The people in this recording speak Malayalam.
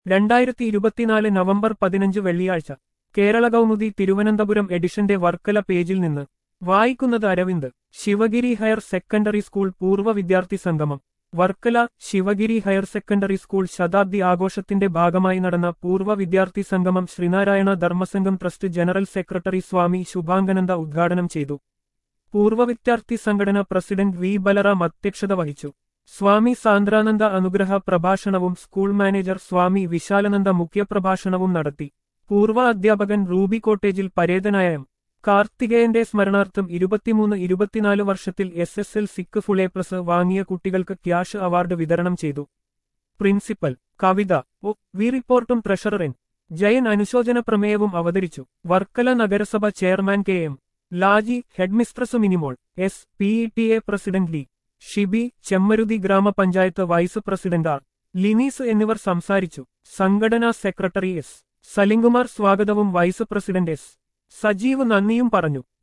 രണ്ടായിരത്തി ഇരുപത്തിനാല് നവംബർ പതിനഞ്ച് വെള്ളിയാഴ്ച കേരള കൗമുദി തിരുവനന്തപുരം എഡിഷന്റെ വർക്കല പേജിൽ നിന്ന് വായിക്കുന്നത് Aravind Sivagiri higher secondary school പൂർവ്വ വിദ്യാർത്ഥി സംഗമം Varkala Sivagiri higher secondary school ശതാബ്ദി ആഘോഷത്തിന്റെ ഭാഗമായി നടന്ന പൂർവ്വ വിദ്യാർത്ഥി സംഗമം Sreenarayana Dharmasangham trust general secretary Swami Subhangananda ഉദ്ഘാടനം ചെയ്തു പൂർവ്വ വിദ്യാർത്ഥി സംഘടന പ്രസിഡന്റ് വി ബലറാം അധ്യക്ഷത വഹിച്ചു സ്വാമി സാന്ദ്രാനന്ദ അനുഗ്രഹ പ്രഭാഷണവും സ്കൂൾ മാനേജർ സ്വാമി വിശാലനന്ദ മുഖ്യപ്രഭാഷണവും നടത്തി പൂർവ്വ അധ്യാപകൻ റൂബി കോട്ടേജിൽ പരേതനായ എം കാർത്തികേയന്റെ സ്മരണാർത്ഥം ഇരുപത്തിമൂന്ന് ഇരുപത്തിനാല് വർഷത്തിൽ എസ് എസ് എൽ സിക്ക് ഫുൾ എ പ്ലസ് വാങ്ങിയ കുട്ടികൾക്ക് ക്യാഷ് അവാർഡ് വിതരണം ചെയ്തു പ്രിൻസിപ്പൽ കവിത ഒ വി റിപ്പോർട്ടും ട്രഷറർ എൻ ജയൻ അനുശോചന പ്രമേയവും അവതരിച്ചു വർക്കല നഗരസഭ chairman K M Laji headmistress Minimol S P E T A president ലി ഷിബി ചെമ്മരുതി ഗ്രാമപഞ്ചായത്ത് വൈസ് പ്രസിഡന്റ് ആർ ലിനീസ് എന്നിവർ സംസാരിച്ചു സംഘടനാ സെക്രട്ടറി എസ് സലിംകുമാർ സ്വാഗതവും വൈസ് പ്രസിഡന്റ് എസ് സജീവ് നന്ദിയും പറഞ്ഞു